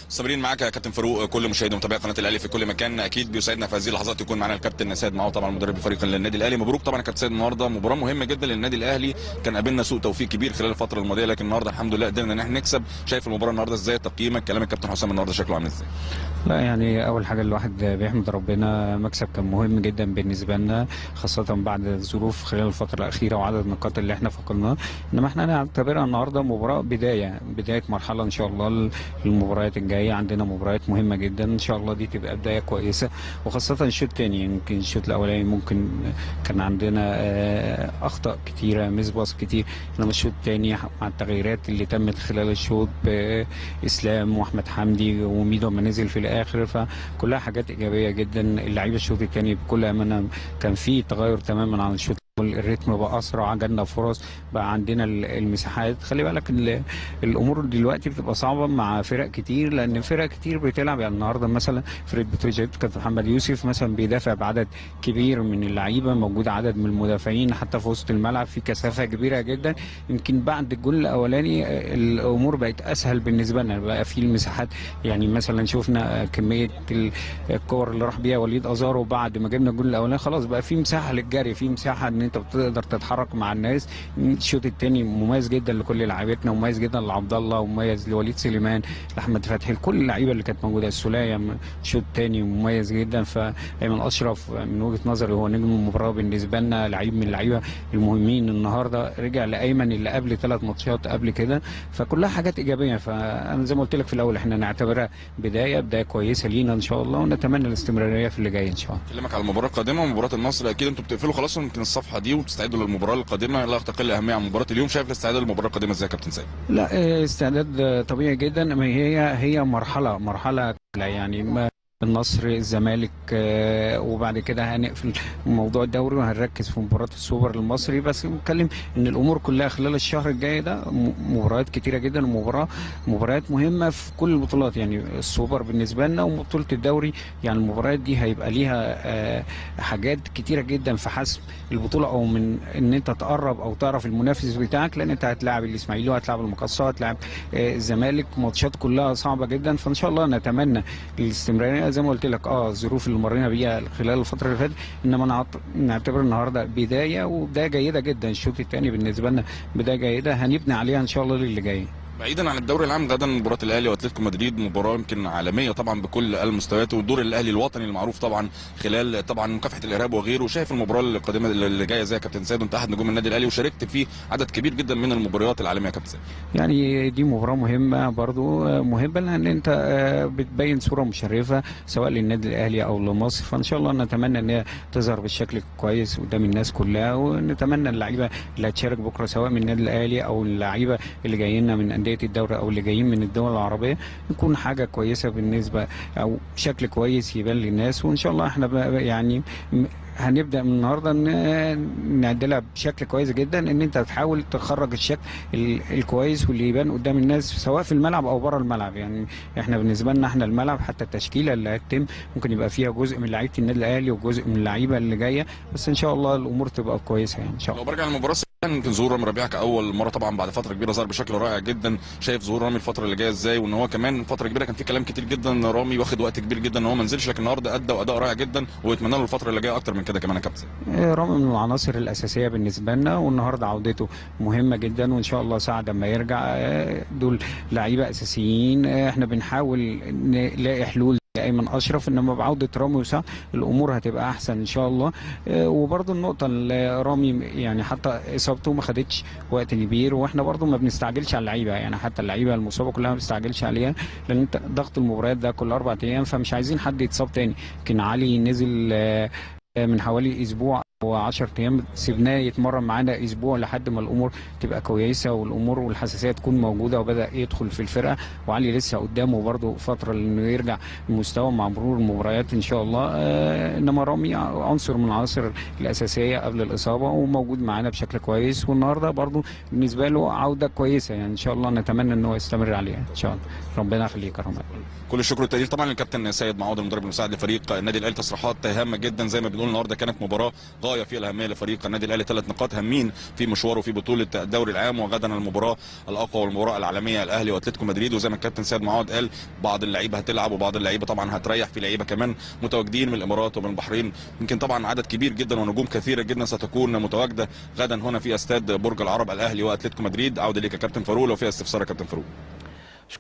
مستمرين معاك يا كابتن فاروق كل مشاهدي ومتابعي قناه الاهلي في كل مكان اكيد بيسعدنا في هذه اللحظات يكون معنا الكابتن سيد معه طبعا مدرب الفريق للنادي الاهلي مبروك طبعا يا كابتن سيد النهارده مباراه مهمه جدا للنادي الاهلي كان قابلنا سوء توفيق كبير خلال الفتره الماضيه لكن النهارده الحمد لله قدرنا ان احنا نكسب شايف المباراه النهارده ازاي تقييمك كلام الكابتن حسام النهارده شكله عامل ازاي لا يعني اول حاجه الواحد بيحمد ربنا مكسب كان مهم جدا بالنسبه لنا خاصه بعد الظروف خلال الفتره الاخيره وعدد النقاط اللي احنا فقدناها انما احنا نعتبرها النهارده مباراه بدايه بدايه مرحله ان شاء الله للمباريات الجايه عندنا مباريات مهمه جدا ان شاء الله دي تبقى بدايه كويسه وخاصه الشوط الثاني يمكن الشوط الاولاني ممكن كان عندنا آه، اخطاء كتيره مس باص كتير انما الشوط الثاني مع التغييرات اللي تمت خلال الشوط باسلام واحمد حمدي وميدو ما نزل في الاخر فكلها حاجات ايجابيه جدا اللعيبه الشوط الثاني بكل امانه كان في تغير تماما عن الشوط الريتم بقى اسرع جالنا فرص بقى عندنا ال- المساحات خلي بالك ال- الامور دلوقتي بتبقى صعبه مع فرق كتير لان فرق كتير بتلعب يعني النهارده مثلا فرقه بتروجيت كانت محمد يوسف مثلا بيدافع بعدد كبير من اللعيبه موجود عدد من المدافعين حتى في وسط الملعب في كثافه كبيره جدا يمكن بعد الجول الاولاني آه، الامور بقت اسهل بالنسبه لنا بقى في المساحات يعني مثلا شفنا آه، كميه ال- الكور اللي راح بيها وليد ازارو بعد ما جبنا الجول الاولاني خلاص بقى في مساحه للجري في مساحه ان انت بتقدر تتحرك مع الناس الشوط الثاني مميز جدا لكل لعيبتنا مميز جدا لعبد الله ومميز لوليد سليمان لاحمد فتحي لكل اللعيبه اللي كانت موجوده السوليه الشوط الثاني مميز جدا فايمن اشرف من وجهه نظري هو نجم المباراه بالنسبه لنا لعيب من اللعيبه المهمين النهارده رجع لايمن اللي قبل ثلاث ماتشات قبل كده فكلها حاجات ايجابيه فانا زي ما قلت لك في الاول احنا نعتبرها بدايه بدايه كويسه لينا ان شاء الله ونتمنى الاستمراريه في اللي جاي ان شاء الله اكلمك على المباراه القادمه مباراه النصر اكيد انتوا بتقفلوا خلاص يمكن الصفحه دي وبتستعدوا للمباراه القادمه لا تقل اهميه عن مباراه اليوم شايف الاستعداد للمباراه القادمه ازاي يا كابتن سيد لا آه، استعداد آه، طبيعي جدا ما هي هي مرحله مرحله لا يعني ما النصر الزمالك آه، وبعد كده هنقفل موضوع الدوري وهنركز في مباراه السوبر المصري بس بنتكلم ان الامور كلها خلال الشهر الجاي ده م- مباريات كتيره جدا ومباراه مباريات مهمه في كل البطولات يعني السوبر بالنسبه لنا وبطوله الدوري يعني المباريات دي هيبقى ليها آه، حاجات كتيره جدا في حسم البطوله او من ان انت تقرب او تعرف المنافس بتاعك لان انت هتلاعب الاسماعيلي وهتلاعب المقصه هتلاعب آه، الزمالك ماتشات كلها صعبه جدا فان شاء الله نتمنى الاستمراريه زي ما قلت لك اه الظروف اللي مرينا بيها خلال الفتره اللي فاتت انما نعت- نعتبر النهارده بدايه وبدايه جيده جدا الشوط الثاني بالنسبه لنا بدايه جيده هنبني عليها ان شاء الله للي جاي بعيدا عن الدوري العام غدا مباراه الاهلي واتلتيكو مدريد مباراه يمكن عالميه طبعا بكل المستويات والدور الاهلي الوطني المعروف طبعا خلال طبعا مكافحه الارهاب وغيره شايف المباراه القادمه اللي جايه زي يا كابتن سيد وانت احد نجوم النادي الاهلي وشاركت في عدد كبير جدا من المباريات العالميه يا كابتن سيد يعني دي مباراة مهمة برضو آه، مهمة لأن أنت آه، بتبين صورة مشرفة سواء للنادي الأهلي أو لمصر فإن شاء الله نتمنى أن هي تظهر بالشكل كويس قدام الناس كلها ونتمنى اللعيبة اللي هتشارك بكرة سواء من النادي الأهلي أو اللعيبة اللي جايين لنا من أندية الدوري أو اللي جايين من الدول العربية يكون حاجة كويسة بالنسبة أو شكل كويس يبان للناس وإن شاء الله إحنا بقى يعني م- هنبدا من النهارده ن- نعدلها بشكل كويس جدا ان انت تحاول تخرج الشكل ال- الكويس واللي يبان قدام الناس سواء في الملعب او بره الملعب يعني احنا بالنسبه لنا احنا الملعب حتى التشكيله اللي هتتم ممكن يبقى فيها جزء من لعيبه النادي الاهلي وجزء من اللعيبه اللي جايه بس ان شاء الله الامور تبقى كويسه يعني ان شاء الله لو برجع للمباراه السابقة، يمكن ظهور رامي ربيعه كاول مره طبعا بعد فتره كبيره ظهر بشكل رائع جدا شايف ظهور رامي الفتره اللي جايه ازاي وان هو كمان فتره كبيره كان في كلام كتير جدا ان رامي واخد وقت كبير جدا ان هو ما نزلش لكن النهارده ادى واداء رائع جدا واتمنى له الفتره اللي جايه اكتر من كده كمان يا كابتن آه، رامي من العناصر الاساسيه بالنسبه لنا والنهارده عودته مهمه جدا وان شاء الله سعد لما يرجع آه، دول لعيبه اساسيين آه، احنا بنحاول نلاقي حلول ايمن اشرف انما بعوده رامي وسعد الامور هتبقى احسن ان شاء الله آه، وبرضه النقطه اللي رامي يعني حتى اصابته ما خدتش وقت كبير واحنا برضه ما بنستعجلش على اللعيبه يعني حتى اللعيبه المصابه كلها ما بنستعجلش عليها لان انت ضغط المباريات ده كل اربع ايام فمش عايزين حد يتصاب تاني يمكن علي نزل آه، من حوالي اسبوع و10 ايام سيبناه يتمرن معانا اسبوع لحد ما الامور تبقى كويسه والامور والحساسيه تكون موجوده وبدا يدخل في الفرقه وعلي لسه قدامه برضه فتره انه يرجع المستوى مع مرور المباريات ان شاء الله آه انما رامي عنصر من العناصر الاساسيه قبل الاصابه وموجود معانا بشكل كويس والنهارده برضه بالنسبه له عوده كويسه يعني ان شاء الله نتمنى ان هو يستمر عليها ان شاء الله ربنا يخليك يا رمضان كل الشكر والتقدير طبعا للكابتن سيد معوض المدرب المساعد لفريق النادي الاهلي تصريحات هامه جدا زي ما بنقول النهارده كانت مباراه غايه غايه في الاهميه لفريق النادي الاهلي ثلاث نقاط هامين في مشواره في بطوله الدوري العام وغدا المباراه الاقوى والمباراه العالميه الاهلي واتلتيكو مدريد وزي ما الكابتن سيد معوض قال بعض اللعيبه هتلعب وبعض اللعيبه طبعا هتريح في لعيبه كمان متواجدين من الامارات ومن البحرين يمكن طبعا عدد كبير جدا ونجوم كثيره جدا ستكون متواجده غدا هنا في استاد برج العرب الاهلي واتلتيكو مدريد عوده ليك يا كابتن فاروق لو في استفسار يا كابتن فاروق